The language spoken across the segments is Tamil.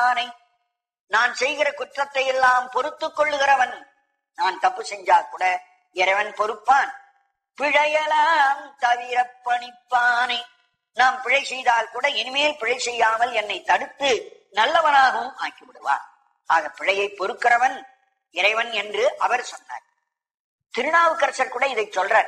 ஆனை நான் செய்கிற குற்றத்தை எல்லாம் பொறுத்துக் கொள்ளுகிறவன் நான் தப்பு செஞ்சா கூட இறைவன் பொறுப்பான் பிழையலாம் தவிர பணிப்பானை நாம் பிழை செய்தால் கூட இனிமேல் பிழை செய்யாமல் என்னை தடுத்து நல்லவனாகவும் ஆக்கி விடுவார் ஆக பிழையை பொறுக்கிறவன் இறைவன் என்று அவர் சொன்னார் திருநாவுக்கரசர் கூட இதை சொல்றார்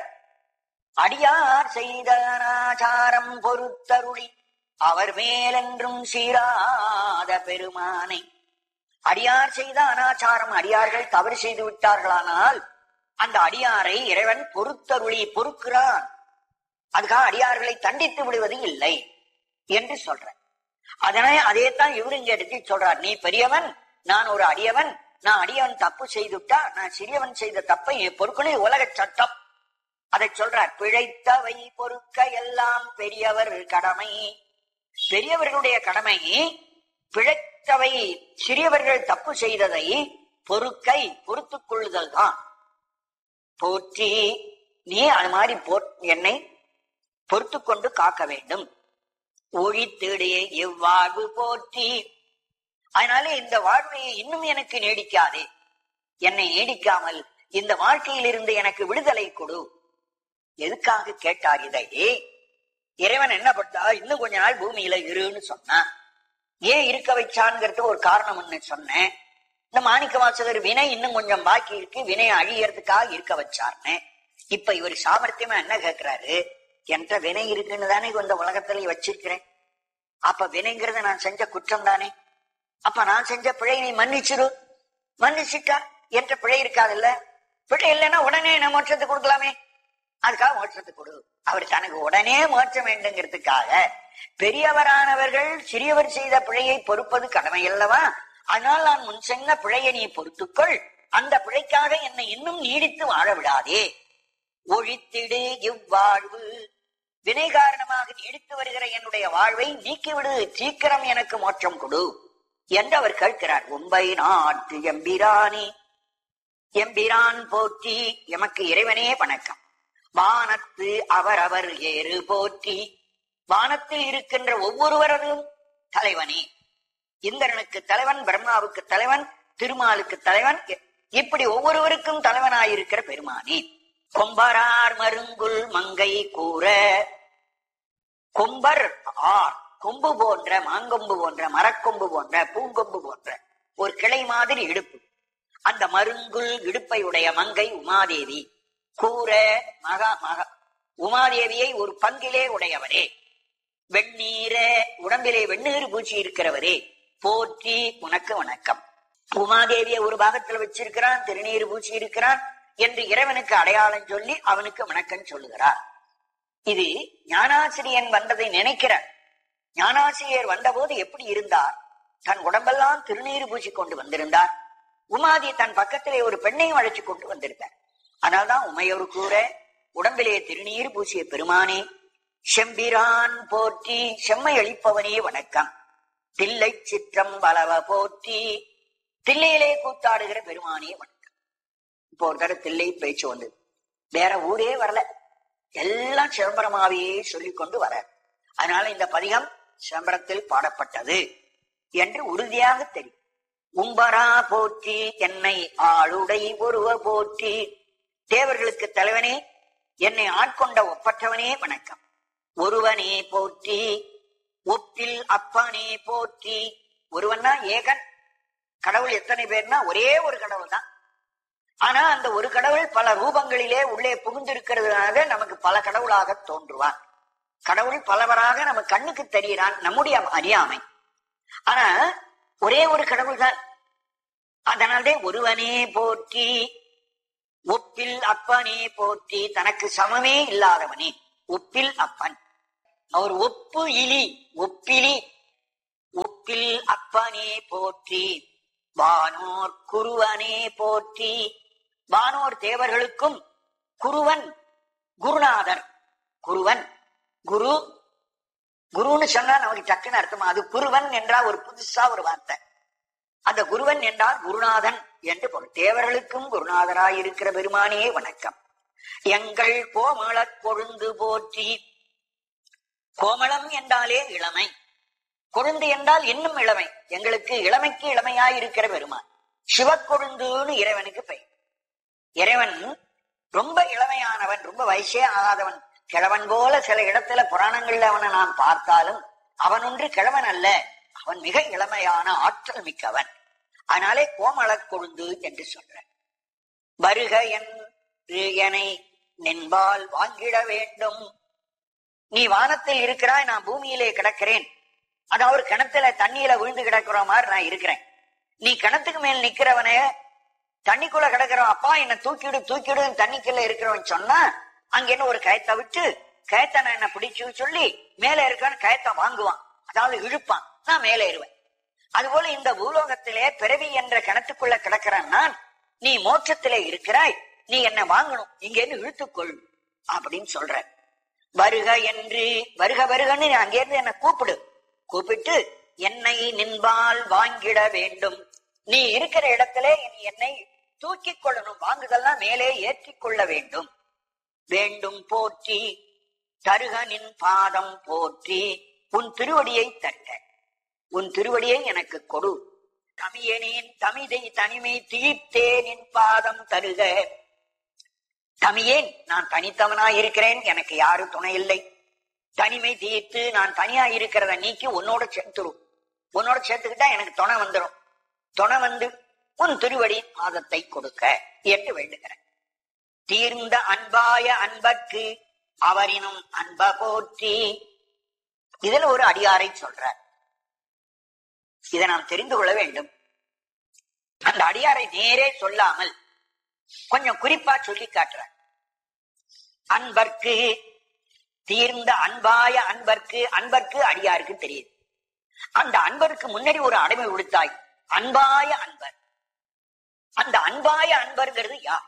அடியார் செய்த அனாச்சாரம் பொறுத்தருளி அவர் மேலென்றும் சீராத பெருமானை அடியார் செய்த அனாச்சாரம் அடியார்கள் தவறு செய்து விட்டார்களானால் அந்த அடியாரை இறைவன் பொறுத்தருளி பொறுக்கிறான் அதுக்காக அடியார்களை தண்டித்து விடுவது இல்லை என்று சொல்ற அதனால அதே தான் இவரு இங்க எடுத்து சொல்றார் நீ பெரியவன் நான் ஒரு அடியவன் நான் அடியவன் தப்பு செய்துட்டா நான் சிறியவன் செய்த தப்பை நீ பொறுக்கணும் உலக சட்டம் அதை சொல்றார் பிழைத்தவை பொறுக்க எல்லாம் பெரியவர் கடமை பெரியவர்களுடைய கடமை பிழைத்தவை சிறியவர்கள் தப்பு செய்ததை பொறுக்கை பொறுத்துக் கொள்ளுதல் தான் போற்றி நீ அது மாதிரி போ என்னை பொறுத்து கொண்டு காக்க வேண்டும் ஒழித்திடையே இவ்வாழ்வு போற்றி அதனால இந்த வாழ்வை இன்னும் எனக்கு நீடிக்காதே என்னை நீடிக்காமல் இந்த வாழ்க்கையில் இருந்து எனக்கு விடுதலை கொடு எதுக்காக கேட்டார் இதை இறைவன் என்ன பட்டா இன்னும் கொஞ்ச நாள் பூமியில இருன்னு சொன்னான் ஏன் இருக்க வச்சான்ங்கிறது ஒரு காரணம்னு சொன்னேன் இந்த மாணிக்க வாசகர் வினை இன்னும் கொஞ்சம் பாக்கி இருக்கு வினை அழியறதுக்காக இருக்க வச்சார்னு இப்ப இவர் சாமர்த்தியமா என்ன கேக்குறாரு என்ற வினை இருக்குன்னு தானே இந்த உலகத்துல வச்சிருக்கிறேன் அப்ப வினைங்கிறது நான் செஞ்ச குற்றம் தானே அப்ப நான் செஞ்ச பிழை நீ மன்னிச்சிரு மன்னிச்சிட்டா என்ற பிழை இருக்காதுல்ல பிழை இல்லைன்னா உடனே நான் மோட்சத்தை கொடுக்கலாமே அதுக்காக மோட்சத்தை கொடு அவர் தனக்கு உடனே மோட்சம் வேண்டுங்கிறதுக்காக பெரியவரானவர்கள் சிறியவர் செய்த பிழையை பொறுப்பது கடமை அல்லவா ஆனால் நான் முன் சென்ற பிழையை நீ பொறுத்துக்கொள் அந்த பிழைக்காக என்னை இன்னும் நீடித்து வாழ விடாதே ஒழித்திடு இவ்வாழ்வு வினை காரணமாக நீடித்து வருகிற என்னுடைய வாழ்வை நீக்கிவிடு சீக்கிரம் எனக்கு மோட்சம் கொடு என்று அவர் கேட்கிறார் உம்பை நாட்டு எம்பிரானி எம்பிரான் போற்றி எமக்கு இறைவனே வணக்கம் வானத்து அவரவர் ஏறு போற்றி வானத்தில் இருக்கின்ற ஒவ்வொருவரதும் தலைவனே இந்திரனுக்கு தலைவன் பிரம்மாவுக்கு தலைவன் திருமாலுக்கு தலைவன் இ- இப்படி ஒவ்வொருவருக்கும் தலைவனாயிருக்கிற பெருமானே கொம்பரார் மருங்குல் மங்கை கூற கொம்பர் ஆர் கொம்பு போன்ற மாங்கொம்பு போன்ற மரக்கொம்பு போன்ற பூங்கொம்பு போன்ற ஒரு கிளை மாதிரி இடுப்பு அந்த மருங்குல் இடுப்பை உடைய மங்கை உமாதேவி கூற மகா மக உமாதேவியை ஒரு பங்கிலே உடையவரே வெந்நீர உடம்பிலே வெந்நீர் பூச்சி இருக்கிறவரே போற்றி உனக்கு வணக்கம் உமாதேவியை ஒரு பாகத்துல வச்சிருக்கிறான் திருநீர் பூச்சி இருக்கிறான் என்று இறைவனுக்கு அடையாளம் சொல்லி அவனுக்கு வணக்கம் சொல்லுகிறார் இது ஞானாசிரியன் வந்ததை நினைக்கிறார் ஞானாசிரியர் வந்தபோது எப்படி இருந்தார் தன் உடம்பெல்லாம் திருநீர் பூசி கொண்டு வந்திருந்தார் உமாதி தன் பக்கத்திலே ஒரு பெண்ணையும் அழைச்சு கொண்டு வந்திருந்தார் அதனால்தான் உமையொரு கூற உடம்பிலே திருநீர் பூசிய பெருமானே செம்பிரான் போற்றி செம்மை அளிப்பவனே வணக்கம் தில்லை சிற்றம் பலவ போற்றி தில்லையிலே கூத்தாடுகிற பெருமானே வணக்கம் இப்போ ஒரு தடவை தில்லை பேச்சு வந்தது வேற ஊரே வரல எல்லாம் சிதம்பரமாவையே சொல்லிக் கொண்டு வர அதனால இந்த பதிகம் சிதம்பரத்தில் பாடப்பட்டது என்று உறுதியாக தெரியும் உம்பரா போற்றி என்னை ஆளுடை ஒருவ போற்றி தேவர்களுக்கு தலைவனே என்னை ஆட்கொண்ட ஒப்பற்றவனே வணக்கம் ஒருவனே போற்றி ஒப்பில் அப்பனே போற்றி ஒருவன்னா ஏகன் கடவுள் எத்தனை பேர்னா ஒரே ஒரு கடவுள் தான் ஆனா அந்த ஒரு கடவுள் பல ரூபங்களிலே உள்ளே புகுந்திருக்கிறதுனால நமக்கு பல கடவுளாக தோன்றுவான் கடவுள் பலவராக நம்ம கண்ணுக்கு தெரிகிறான் நம்முடைய அறியாமை ஆனா ஒரே ஒரு கடவுள் தான் அதனாலே ஒருவனே போற்றி ஒப்பில் அப்பனே போற்றி தனக்கு சமமே இல்லாதவனே ஒப்பில் அப்பன் அவர் ஒப்பு இலி ஒப்பிலி ஒப்பில் அப்பனே போற்றி வானோர் குருவனே போற்றி வானோர் தேவர்களுக்கும் குருவன் குருநாதர் குருவன் குரு குருன்னு சொன்னா நமக்கு டக்குன்னு அர்த்தமா அது குருவன் என்றால் ஒரு புதுசா ஒரு வார்த்தை அந்த குருவன் என்றால் குருநாதன் என்று பொருள் தேவர்களுக்கும் குருநாதராய் இருக்கிற பெருமானே வணக்கம் எங்கள் கோமளக் கொழுந்து போற்றி கோமளம் என்றாலே இளமை கொழுந்து என்றால் இன்னும் இளமை எங்களுக்கு இளமைக்கு இளமையாய் இருக்கிற பெருமான் சிவக்கொழுந்துன்னு இறைவனுக்கு பெயர் இறைவன் ரொம்ப இளமையானவன் ரொம்ப வயசே ஆகாதவன் கிழவன் போல சில இடத்துல புராணங்கள்ல அவனை நாம் பார்த்தாலும் அவன் ஒன்று கிழவன் அல்ல அவன் மிக இளமையான ஆற்றல் மிக்கவன் அதனாலே கோமளக் கொழுந்து என்று சொல்ற வருக என்று என்னை நின்பால் வாங்கிட வேண்டும் நீ வானத்தில் இருக்கிறாய் நான் பூமியிலே கிடக்கிறேன் அதாவது கிணத்துல தண்ணியில விழுந்து கிடக்கிற மாதிரி நான் இருக்கிறேன் நீ கிணத்துக்கு மேல் நிக்கிறவனே தண்ணிக்குள்ள கிடக்கிறவன் அப்பா என்ன தூக்கிடு தூக்கிடு தண்ணிக்குள்ள இருக்கிறவன் சொன்னா அங்க என்ன ஒரு கயத்தை விட்டு கயத்தை நான் என்ன பிடிச்சு சொல்லி மேல இருக்கவன் கயத்தை வாங்குவான் அதாவது இழுப்பான் நான் மேலே ஏறுவேன் அதுபோல இந்த பூலோகத்திலே பிறவி என்ற கிணத்துக்குள்ள கிடக்கிறேன் நான் நீ மோட்சத்திலே இருக்கிறாய் நீ என்ன வாங்கணும் இங்க இருந்து இழுத்துக்கொள் அப்படின்னு சொல்ற வருக என்று வருக வருகன்னு நீ அங்கிருந்து என்ன கூப்பிடு கூப்பிட்டு என்னை நின்பால் வாங்கிட வேண்டும் நீ இருக்கிற இடத்திலே நீ என்னை தூக்கிக் கொள்ளணும் வாங்குதெல்லாம் மேலே ஏற்றிக் கொள்ள வேண்டும் வேண்டும் போற்றி தருக நின் பாதம் போற்றி உன் திருவடியை தட்ட உன் திருவடியை எனக்கு கொடு தமியனேன் தமிதை தனிமை தீர்த்தே நின் பாதம் தருக தமியேன் நான் தனித்தவனாய் இருக்கிறேன் எனக்கு யாரும் துணை இல்லை தனிமை தீர்த்து நான் தனியா இருக்கிறத நீக்கி உன்னோட சேர்த்துரும் உன்னோட சேர்த்துக்கிட்டா எனக்கு துணை வந்துடும் துணை வந்து உன் திருவடி பாதத்தை கொடுக்க என்று வேண்டுகிறேன் தீர்ந்த அன்பாய அன்பர்க்கு அவரினும் அன்ப போற்றி இதுல ஒரு அடியாரை சொல்றார் இதை நாம் தெரிந்து கொள்ள வேண்டும் அந்த அடியாரை நேரே சொல்லாமல் கொஞ்சம் குறிப்பா சொல்லி காட்டுறார் அன்பர்க்கு தீர்ந்த அன்பாய அன்பர்க்கு அன்பர்க்கு அடியாருக்கு தெரியுது அந்த அன்பருக்கு முன்னாடி ஒரு அடைமை கொடுத்தாய் அன்பாய அன்பர் அந்த அன்பாய அன்பர்ங்கிறது யார்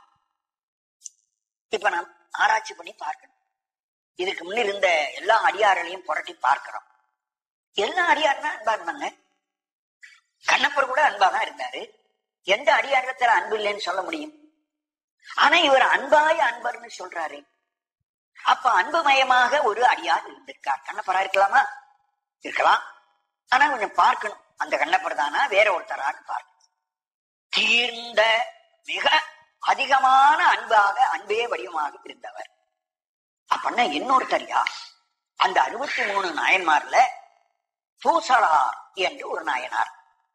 இப்ப நாம் ஆராய்ச்சி பண்ணி பார்க்கணும் இதுக்கு முன்ன இருந்த எல்லா அடியார்களையும் புரட்டி பார்க்கிறோம் எல்லா அடியாருமே அன்பா இருந்தாங்க கண்ணப்பர் கூட அன்பா தான் இருந்தாரு எந்த அடியாரத்துல அன்பு இல்லைன்னு சொல்ல முடியும் ஆனா இவர் அன்பாய அன்பர்னு சொல்றாரு அப்ப அன்புமயமாக ஒரு அடியார் இருந்திருக்கார் கண்ணப்பரா இருக்கலாமா இருக்கலாம் ஆனா கொஞ்சம் பார்க்கணும் அந்த கண்ணப்பர் தானா வேற ஒருத்தரான்னு பார்க்கணும் தீர்ந்த மிக அதிகமான அன்பாக அன்பே வடிவமாக இருந்தவர் அப்படின்னா இன்னொருத்தர் யார் அந்த அறுபத்தி மூணு நாயன்மார்ல பூசலார் என்று ஒரு நாயனார்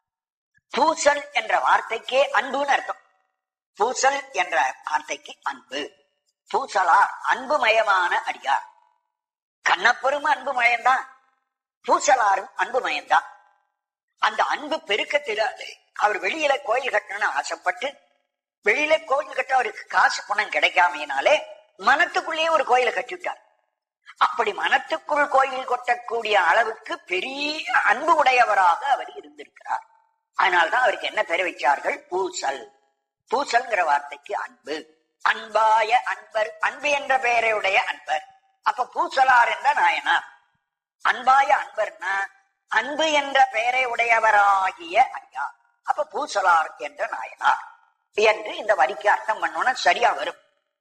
பூசல் என்ற வார்த்தைக்கே அன்புன்னு அர்த்தம் பூசல் என்ற வார்த்தைக்கு அன்பு பூசலார் அன்புமயமான அடியார் கண்ணப்பெரும் அன்புமயம்தான் பூசலாரும் அன்புமயம்தான் அந்த அன்பு பெருக்கத்திலாது அவர் வெளியில கோயில் கட்டணும்னு ஆசைப்பட்டு வெளியில கோயில் கட்ட அவருக்கு காசு பணம் கிடைக்காமையினாலே மனத்துக்குள்ளேயே ஒரு கோயிலை கட்டிவிட்டார் அப்படி மனத்துக்குள் கோயில் கொட்டக்கூடிய அளவுக்கு பெரிய அன்பு உடையவராக அவர் இருந்திருக்கிறார் அதனால்தான் அவருக்கு என்ன பெயர் வச்சார்கள் பூசல் பூசல்ங்கிற வார்த்தைக்கு அன்பு அன்பாய அன்பர் அன்பு என்ற பெயரையுடைய அன்பர் அப்ப பூசலார் என்ற நாயனார் அன்பாய அன்பர்னா அன்பு என்ற பெயரை உடையவராகிய ஐயா அப்ப பூசலார் என்ற நாயனார் என்று இந்த வரிக்கு அர்த்தம் பண்ணோம்னா சரியா வரும்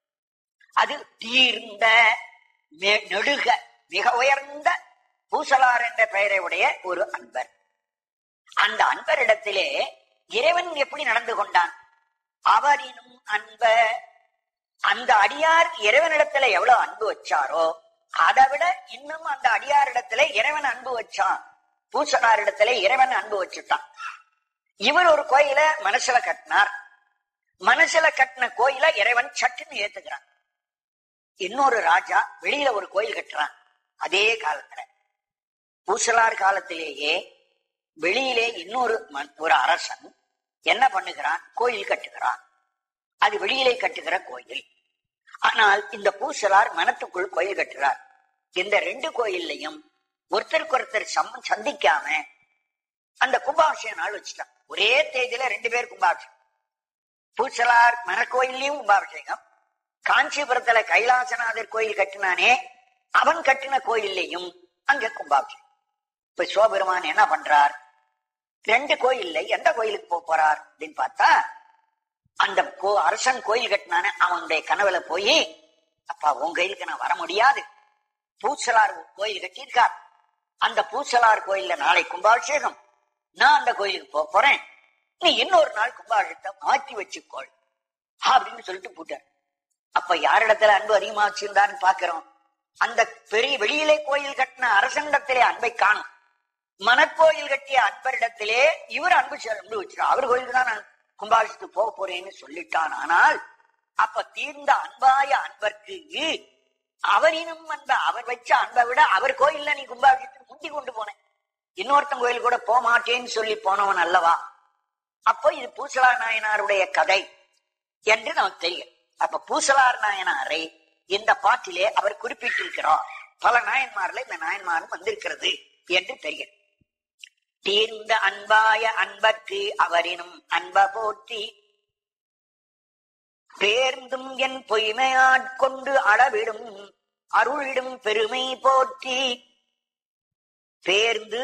அது தீர்ந்த மெ- நெடுக மிக உயர்ந்த பூசலார் என்ற பெயரை உடைய ஒரு அன்பர் அந்த அன்பரிடத்திலே இறைவன் எப்படி நடந்து கொண்டான் அவரினும் அன்ப அந்த அடியார் இறைவனிடத்துல எவ்வளவு அன்பு வச்சாரோ அதை விட இன்னும் அந்த அடியாரிடத்துல இறைவன் அன்பு வச்சான் பூசனாரிடத்துல இறைவன் அன்பு வச்சுட்டான் இவர் ஒரு கோயில மனசுல கட்டினார் மனசுல கட்டின கோயில இறைவன் சட்டுன்னு ஏத்துக்கிறான் இன்னொரு ராஜா வெளியில ஒரு கோயில் கட்டுறான் அதே காலத்துல பூசலார் காலத்திலேயே வெளியிலே இன்னொரு மன்- ஒரு அரசன் என்ன பண்ணுகிறான் கோயில் கட்டுகிறான் அது வெளியிலே கட்டுகிற கோயில் ஆனால் இந்த பூசலார் மனத்துக்குள் கோயில் கட்டுறார் இந்த ரெண்டு கோயில்லையும் ஒருத்தருக்கு ஒருத்தர் சம் சந்திக்காம அந்த கும்பாபிஷேக நாள் வச்சுட்டான் ஒரே தேதியில ரெண்டு பேர் கும்பாபிஷேகம் பூசலார் மனக்கோயில்லையும் கும்பாபிஷேகம் காஞ்சிபுரத்துல கைலாசநாதர் கோயில் கட்டினானே அவன் கட்டின கோயில்லையும் அங்க கும்பாபிஷேகம் இப்ப சிவபெருமான் என்ன பண்றார் ரெண்டு கோயில்ல எந்த கோயிலுக்கு போக போறார் அப்படின்னு பார்த்தா அந்த கோ அரசன் கோயில் கட்டினானே அவனுடைய கனவுல போய் அப்பா உன் கோயிலுக்கு நான் வர முடியாது பூசலார் ஒரு கோயில் கட்டியிருக்கார் அந்த பூசலார் கோயில்ல நாளை கும்பாபிஷேகம் நான் அந்த கோயிலுக்கு போக போறேன் நீ இன்னொரு நாள் கும்பாபிஷேகத்தை மாற்றி வச்சுக்கோள் அப்படின்னு சொல்லிட்டு போட்டார் அப்ப யாரிடத்துல அன்பு அதிகமா வச்சிருந்தான்னு பாக்குறோம் அந்த பெரிய வெளியிலே கோயில் கட்டின அரசனிடத்திலே அன்பை காணும் மனக்கோயில் கட்டிய அன்பரிடத்திலே இவர் அன்பு செ- அன்பு வச்சிருக்கார் அவர் கோயிலுக்கு தான் நான் கும்பாபிஷேகத்துக்கு போக போறேன்னு சொல்லிட்டான் ஆனால் அப்ப தீர்ந்த அன்பாய அன்பர்க்கு அவரினும் அன்ப அவர் வச்ச அன்பை விட அவர் கோயில்ல நீ கும்பாபிஷேகத்துக்கு முந்தி கொண்டு போனேன் இன்னொருத்தன் கோயில் கூட போக மாட்டேன்னு சொல்லி போனவன் அல்லவா அப்போ இது பூசலா நாயனாருடைய கதை என்று நமக்கு தெரியும் அப்ப பூசலார் நாயனாரை இந்த பாட்டிலே அவர் குறிப்பிட்டிருக்கிறார் பல நாயன்மார்ல இந்த நாயன்மாரும் வந்திருக்கிறது என்று தெரியும் தீர்ந்த அன்பாய அன்பர்க்கு அவரினும் அன்ப போற்றி பேர்ந்தும் என் பொய்மையாட்கொண்டு அளவிடும் அருளிடும் பெருமை போற்றி பேர்ந்து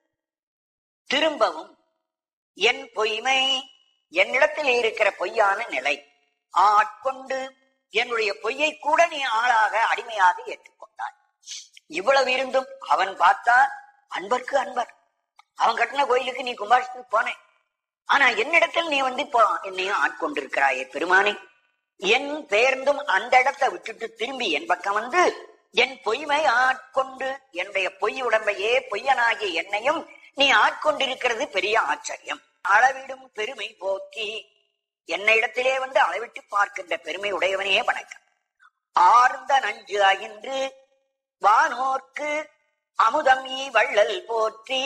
திரும்பவும் என் பொய்மை என்னிடத்தில் இருக்கிற பொய்யான நிலை ஆட்கொண்டு என்னுடைய பொய்யை கூட நீ ஆளாக அடிமையாக ஏற்றுக்கொண்டாய் இவ்வளவு இருந்தும் அவன் பார்த்தா அன்பர்க்கு அன்பர் அவன் கட்டின கோயிலுக்கு நீ கும்பாஷத்துக்கு போனேன் ஆனா என்னிடத்தில் நீ வந்து இப்போ என்னையும் ஆட்கொண்டிருக்கிறாயே பெருமானே என் பெயர்ந்தும் அந்த இடத்தை விட்டுட்டு திரும்பி என் பக்கம் வந்து என் பொய்மை ஆட்கொண்டு என்னுடைய பொய் உடம்பையே பொய்யனாகிய என்னையும் நீ ஆட்கொண்டிருக்கிறது பெரிய ஆச்சரியம் அளவிடும் பெருமை போக்கி என்ன இடத்திலே வந்து அளவிட்டு பார்க்கின்ற பெருமை உடையவனே வணக்கம் ஆர்ந்த நஞ்சு அகின்று வானோர்க்கு அமுதம் ஈ வள்ளல் போற்றி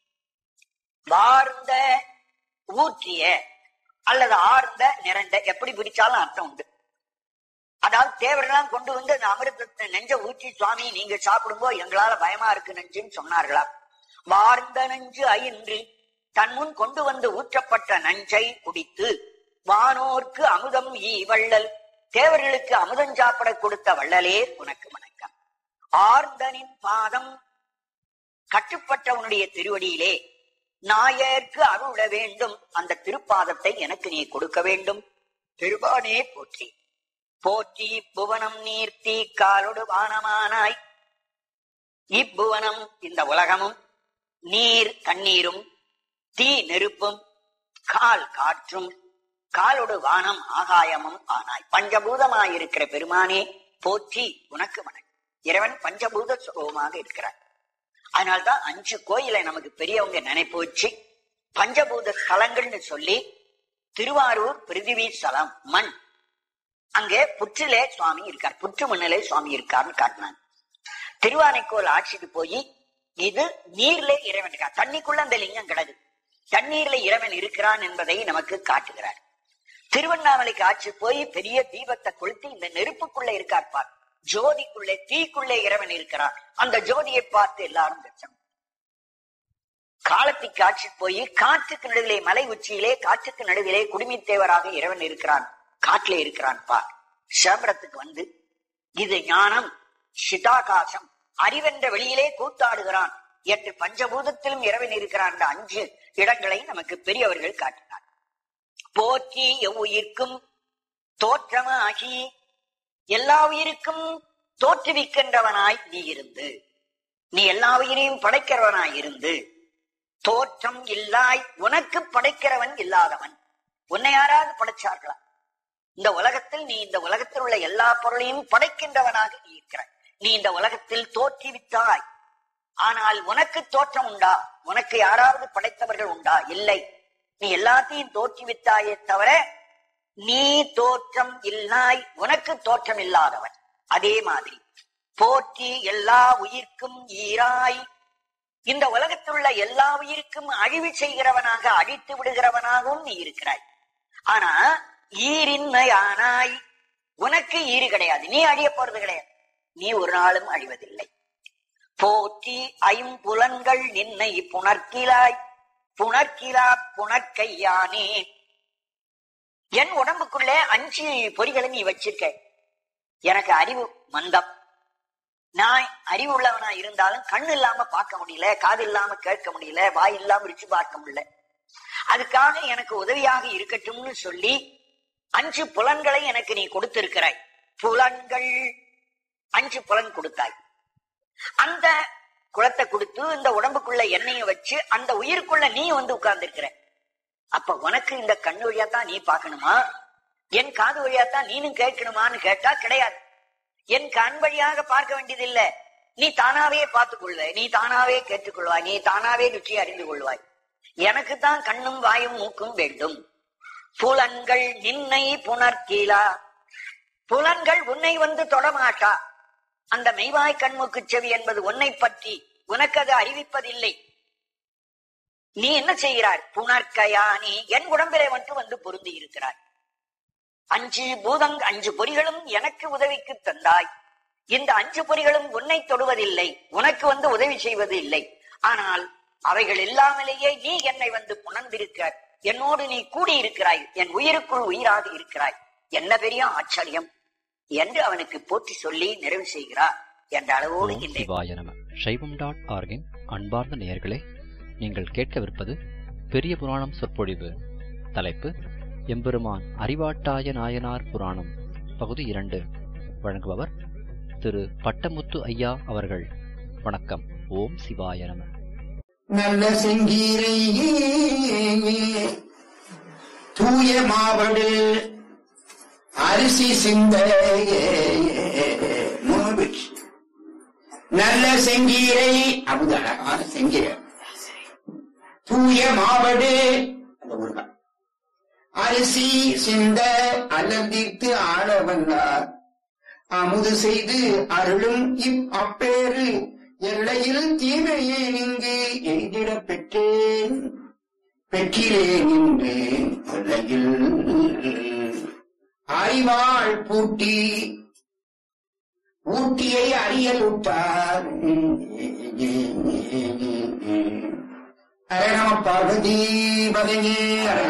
வார்ந்த ஊற்றிய அல்லது ஆர்ந்த நிரண்ட எப்படி பிடிச்சாலும் அர்த்தம் உண்டு அதாவது தேவரெல்லாம் கொண்டு வந்து அந்த அமிர்தத்தை நெஞ்ச ஊற்றி சுவாமி நீங்க சாப்பிடும்போ எங்களால பயமா இருக்கு நெஞ்சுன்னு சொன்னார்களா வார்ந்த நஞ்சு அயின்று தன் முன் கொண்டு வந்து ஊற்றப்பட்ட நஞ்சை குடித்து வானோர்க்கு அமுதம் ஈ வள்ளல் தேவர்களுக்கு அமுதம் சாப்பிட கொடுத்த வள்ளலே உனக்கு வணக்கம் ஆர்ந்தனின் பாதம் கட்டுப்பட்ட உன்னுடைய திருவடியிலே நாயர்க்கு அருள வேண்டும் அந்த திருப்பாதத்தை எனக்கு நீ கொடுக்க வேண்டும் திருவானே போற்றி போற்றி புவனம் நீர்த்தி காலொடு வானமானாய் இப்புவனம் இந்த உலகமும் நீர் தண்ணீரும் தீ நெருப்பும் கால் காற்றும் காலொடு வானம் ஆகாயமும் ஆனாய் பஞ்சபூதமாயிருக்கிற பெருமானே போற்றி உனக்கு வணக்கம் இறைவன் பஞ்சபூத சுரூபமாக இருக்கிறார் அதனால்தான் அஞ்சு கோயிலை நமக்கு பெரியவங்க நினைப்பு வச்சு பஞ்சபூத ஸ்தலங்கள்னு சொல்லி திருவாரூர் பிருத்திவி ஸ்தலம் மண் அங்கே புற்றிலே சுவாமி இருக்கார் புற்று மண்ணிலே சுவாமி இருக்கார்னு காட்டினாங்க திருவானைக்கோல் ஆட்சிக்கு போய் இது நீர்ல இறைவன் இருக்கார் தண்ணிக்குள்ள அந்த லிங்கம் கிடக்கு தண்ணீர்ல இறைவன் இருக்கிறான் என்பதை நமக்கு காட்டுகிறார் திருவண்ணாமலைக்கு ஆட்சி போய் பெரிய தீபத்தை கொளுத்தி இந்த நெருப்புக்குள்ள இருக்கார் பார் ஜோதிக்குள்ளே தீக்குள்ளே இறைவன் இருக்கிறான் அந்த ஜோதியை பார்த்து எல்லாரும் பெற்றோம் காலத்திற்கு ஆட்சி போய் காற்றுக்கு நடுவிலே மலை உச்சியிலே காற்றுக்கு நடுவிலே குடுமித்தேவராக இறைவன் இருக்கிறான் காட்டிலே இருக்கிறான் பார் சிதம்பரத்துக்கு வந்து இது ஞானம் சிதாகாசம் அறிவென்ற வெளியிலே கூத்தாடுகிறான் என்று பஞ்சபூதத்திலும் இறைவன் இருக்கிறான் என்ற அஞ்சு இடங்களை நமக்கு பெரியவர்கள் காட்டினார் போற்றி எவ்வுயிர்க்கும் தோற்றமாகி எல்லா உயிருக்கும் தோற்றுவிக்கின்றவனாய் நீ இருந்து நீ எல்லா உயிரையும் படைக்கிறவனாய் இருந்து தோற்றம் இல்லாய் உனக்கு படைக்கிறவன் இல்லாதவன் உன்னை யாராவது படைச்சார்களா இந்த உலகத்தில் நீ இந்த உலகத்தில் உள்ள எல்லா பொருளையும் படைக்கின்றவனாக நீ இருக்கிறாய் நீ இந்த உலகத்தில் தோற்றுவித்தாய் ஆனால் உனக்கு தோற்றம் உண்டா உனக்கு யாராவது படைத்தவர்கள் உண்டா இல்லை நீ எல்லாத்தையும் தோற்றுவித்தாயே தவிர நீ தோற்றம் இல்லாய் உனக்கு தோற்றம் இல்லாதவன் அதே மாதிரி போற்றி எல்லா உயிர்க்கும் ஈராய் இந்த உலகத்தில் உள்ள எல்லா உயிருக்கும் அழிவு செய்கிறவனாக அழித்து விடுகிறவனாகவும் நீ இருக்கிறாய் ஆனா ஈரின்மையானாய் உனக்கு ஈறு கிடையாது நீ அழிய போறது கிடையாது நீ ஒரு நாளும் அழிவதில்லை போற்றி ஐம்புலன்கள் நின்னை புணர்க்கிலாய் புணர்க்கிலா புணர்க்கையானே என் உடம்புக்குள்ளே அஞ்சு பொறிகளை நீ வச்சிருக்க எனக்கு அறிவு மந்தம் நான் அறிவு உள்ளவனா இருந்தாலும் கண்ணு இல்லாம பார்க்க முடியல காது இல்லாம கேட்க முடியல வாய் இல்லாம ருச்சி பார்க்க முடியல அதுக்காக எனக்கு உதவியாக இருக்கட்டும்னு சொல்லி அஞ்சு புலன்களை எனக்கு நீ கொடுத்திருக்கிறாய் புலன்கள் அஞ்சு புலன் கொடுத்தாய் அந்த குளத்தை கொடுத்து இந்த உடம்புக்குள்ள எண்ணெயை வச்சு அந்த உயிருக்குள்ள நீ வந்து உட்கார்ந்து இருக்கிற அப்ப உனக்கு இந்த கண் வழியா தான் நீ பார்க்கணுமா என் காது வழியா தான் நீனும் கேட்கணுமான்னு கேட்டா கிடையாது என் கண் வழியாக பார்க்க வேண்டியதில்லை நீ தானாவே பார்த்துக் கொள்வாய் நீ தானாவே கேட்டுக்கொள்வாய் நீ தானாவே ருச்சி அறிந்து கொள்வாய் எனக்கு தான் கண்ணும் வாயும் மூக்கும் வேண்டும் புலன்கள் நின்னை புணர்கீழா புலன்கள் உன்னை வந்து தொடமாட்டா அந்த மெய்வாய் கண்முக்கு செவி என்பது உன்னை பற்றி உனக்கு அது அறிவிப்பதில்லை நீ என்ன செய்கிறாய் புணர்க்கையா நீ என் உடம்பிலே மட்டும் வந்து பொருந்தி இருக்கிறாய் அஞ்சு பூதங் அஞ்சு பொறிகளும் எனக்கு உதவிக்கு தந்தாய் இந்த அஞ்சு பொறிகளும் உன்னை தொடுவதில்லை உனக்கு வந்து உதவி செய்வது இல்லை ஆனால் அவைகள் இல்லாமலேயே நீ என்னை வந்து புணர்ந்திருக்க என்னோடு நீ கூடி இருக்கிறாய் என் உயிருக்குள் உயிராக இருக்கிறாய் என்ன பெரிய ஆச்சரியம் என்று அவனுக்கு போற்றி சொல்லி நிறைவு செய்கிறார் என்ற அளவோடு ஓம் இந்த சிவாய நம சைவம் டாட் ஆர்கின் அன்பார்ந்த நேயர்களே நீங்கள் கேட்கவிருப்பது பெரிய புராணம் சொற்பொழிவு தலைப்பு எம்பெருமான் அறிவாட்டாய நாயனார் புராணம் பகுதி இரண்டு வழங்குபவர் திரு பட்டமுத்து ஐயா அவர்கள் வணக்கம் ஓம் சிவாய நம நல்ல செங்கீரை தூய மாவடு அரிசி சிந்த மூவிட் நல்ல செங்கீரை அது அழகான செங்கீரை தூய மாவடு அந்த முருகன் அரிசி சிந்த அலந்தித்து ஆள வந்தார் அமுது செய்து அருளும் இப் அப்பேறு எல்லையில் தீமையே இங்கு எய்திடப் பெற்றேன் பெற்றிலேன் என்று எல்லையில் அறிவாள் பூட்டி ஊட்டியை அறியல் விட்டார் அரணம பார்வதி பதங்கே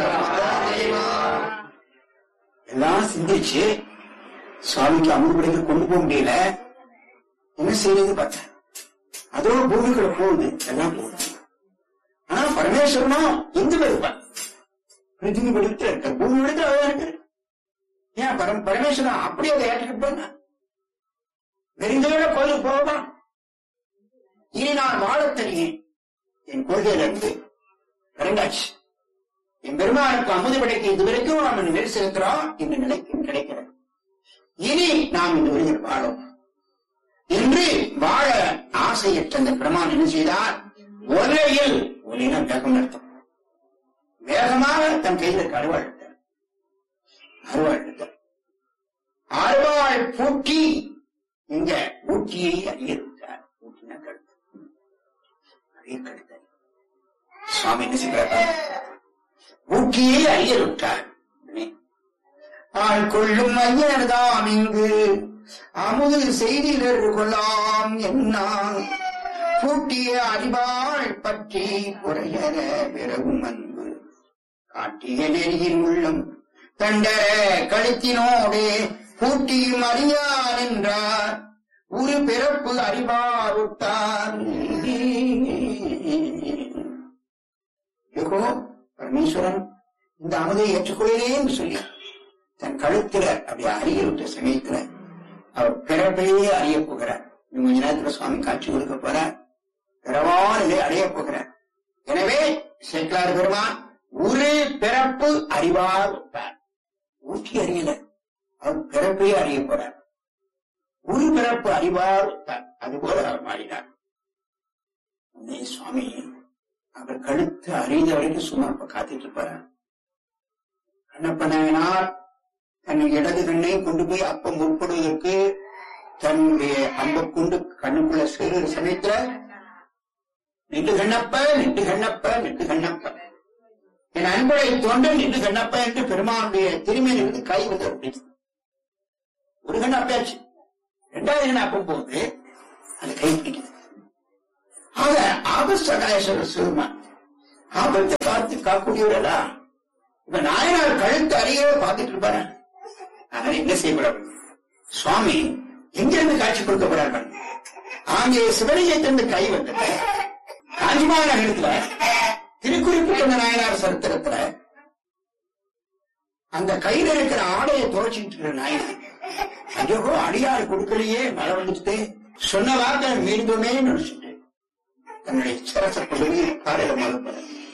எல்லாம் சிந்திச்சு சுவாமிக்கு அமுது கொண்டு போக முடியல என்ன செய்யறது பார்த்தேன் அதோ பூமிக்குள்ள போகுது எல்லாம் போகுது ஆனா பரமேஸ்வரனும் இந்து இருப்பான் பிருத்திவி விடுத்து இருக்க பூமி விடுத்து அதான் இருக்கு ஏன் பரம் பரமேஸ்வரன் அப்படியே அதை ஏற்றுக்கிட்டு நெறிந்தோட கோயிலுக்கு போகலாம் இனி நான் வாழத் தெரியும் என் கொள்கையில இருந்து இறங்காச்சு என் பெருமானுக்கு அமுது படைக்க இதுவரைக்கும் நாம் நெறி செலுத்துறோம் இந்த நிலைக்கும் கிடைக்கிறது இனி நாம் இந்த உலகில் வாழும் என்று வாழ ஆசையற்ற அந்த பிரமான் என்ன செய்தார் ஒலையில் ஒலின வேகம் நடத்தும் வேகமாக தன் கையில் இருக்க அருவாள் எடுத்தார் அருவாள் எடுத்தார் அருவாள் பூட்டி இங்க ஊட்டியை அறியிருந்தார் ஊட்டின கழுத்து அறிய கழுத்து சுவாமி என்ன செய்கிறார் ஊட்டியை அறியலுற்றார் ஆள் கொள்ளும் ஐயர்தாம் இங்கு அமுது செய்திலர் கொல்லாம் என்ன பூட்டிய அறிவாள் பற்றி குறையற பிறகும் அன்பு காட்டிய நெறியின் உள்ளம் தண்டர கழுத்தினோடு பூட்டியும் அறியார் என்றார் ஒரு பிறப்பு அறிவாருட்டார் யோகோ பரமேஸ்வரன் இந்த அமுதை ஏற்றுக்கொள்கிறேன் சொல்லி தன் கழுத்துல அப்படி அறிய விட்ட சமயத்துல அவர் பிறப்பையே அறிய போகிறார் இன்னும் கொஞ்ச நேரத்துல சுவாமி காட்சி கொடுக்க போறார் பிறவான நிலை அடைய போகிறார் எனவே சேக்கலார் பெருமான் ஒரு பிறப்பு அறிவார் இருப்பார் ஊட்டி அறியல அவர் பிறப்பையே அறிய போறார் ஒரு பிறப்பு அறிவார் இருப்பார் அதுபோல அவர் மாறினார் உடனே சுவாமி அவர் கழுத்து அறிந்த வரைக்கும் சும்மா இப்ப காத்துட்டு இருப்பார் கண்ணப்ப நாயனார் தன் இடது கண்ணை கொண்டு போய் அப்பம் முற்படுவதற்கு தன்னுடைய அம்ப கொண்டு கண்ணுக்குள்ள சேருகிற சமயத்துல நின்று கண்ணப்ப நின்று கண்ணப்ப நின்று கண்ணப்ப என் அன்பரை தோன்ற நின்று கண்ணப்ப என்று பெருமானுடைய திருமையிலிருந்து கை வந்து அப்படின்னு ஒரு கண்ணப்பாச்சு இரண்டாவது கண்ணப்பம் போது அது கை பிடிக்குது ஆக ஆபஸ்தகாயஸ்வரர் சிவமான் ஆபத்தை காத்து காக்கூடியவரா இப்ப நாயனார் கழுத்து அறியவே பார்த்துட்டு இருப்பாரு அதனால என்ன செய்யப்படும் சுவாமி எங்கிருந்து காட்சி கொடுக்க போறார்கள் அங்கே சிவலிங்கத்திலிருந்து கை வந்தது காஞ்சிமா நகரத்துல திருக்குறிப்பு கொண்ட நாயனார் சரித்திரத்துல அந்த கையில இருக்கிற ஆடையை துவைச்சிட்டு இருக்கிற நாயனார் ஐயோ அடியாறு கொடுக்கலையே மழை வந்துட்டு சொன்ன வார்த்தை மீண்டுமே நினைச்சிட்டு தன்னுடைய சிரச பகுதி பாறையில மறுப்பட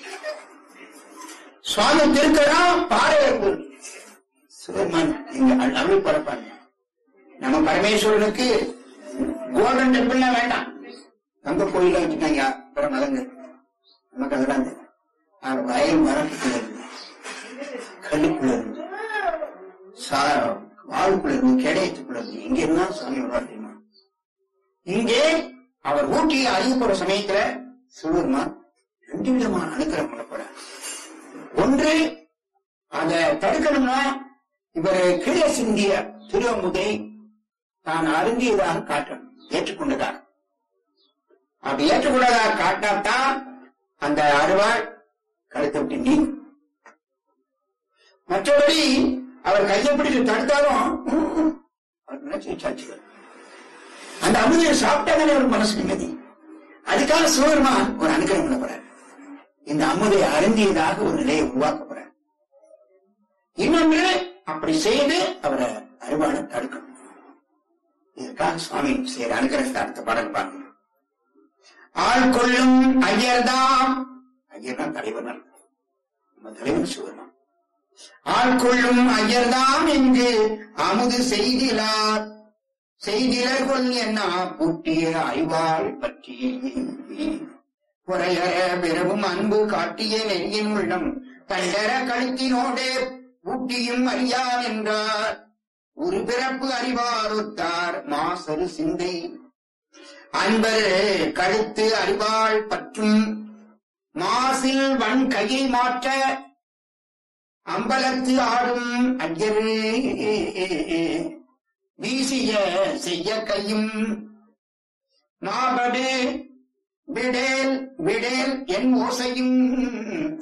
சுவாமி திருக்கரம் பாறையில சிவருமான் இங்க அருள் பரப்பாங்க நம்ம பரமேஸ்வரனுக்கு கோல்டன் டெம்பிள்லாம் வேண்டாம் தங்க கோயில வச்சுட்டாங்க அப்புறம் மதங்க நமக்கு அதெல்லாம் தெரியும். ஆனா வயல் மரத்துக்குள்ள இருந்து கல்லுக்குள்ள இருந்து சா வாழ்க்குள்ள இருந்து கேடயத்துக்குள்ள இருந்து இங்க இருந்தா சாமி வருவார் தெரியுமா இங்கே அவர் ஊட்டியை அறிய போற சமயத்துல சிவருமான் ரெண்டு விதமான அனுக்கிரம் பண்ணப்பட ஒன்று அதை தடுக்கணும்னா இவர் கீழே சிந்திய திருவமுதை தான் அருந்தியதாக காட்டணும் ஏற்றுக்கொண்டதாக அப்படி ஏற்றுக்கொண்டதாக காட்டாதான் அந்த அருவாள் கழுத்தை விட்டு நீங்கும் மற்றபடி அவர் கையை பிடிச்சு தடுத்தாலும் ம், ம், அவர் நினைச்சு சாட்சிகள் அந்த அமுதையை சாப்பிட்டாதானே ஒரு மனசு நிம்மதி அதுக்காக சிவபெருமான் ஒரு அனுகிரகம் பண்ணப்படுறார் இந்த அமுதை அருந்தியதாக ஒரு நிலையை உருவாக்கப்படுறார் இன்னொன்று அப்படி செய்து அவரை அருவாளை தடுக்கணும் இதற்காக சுவாமி செய்யற அனுகிரகத்தை அடுத்த பாடல் பாருங்க ஆள் கொள்ளும் ஐயர்தாம் ஐயர் தான் தலைவர் நம்ம தலைவர் சிவபெருமான் ஆள் கொள்ளும் ஐயர்தாம் என்று அமுது செய்திலார் செய்திலர் கொள் என்ன பூட்டிய ஐவாள் பற்றியே குறையற பிறவும் அன்பு காட்டிய நெறியின் உள்ளம் தண்டர கழுத்தினோடே பூட்டியும் அறியான் என்றார் ஒரு பிறப்பு அறிவாரொத்தார் மாசரு சிந்தை அன்பர் கழுத்து அறிவாள் பற்றும் மாசில் வன் கையை மாற்ற அம்பலத்து ஆடும் ஐயரே வீசிய செய்ய கையும் மாபடு விடேல் விடேல் என் ஓசையும்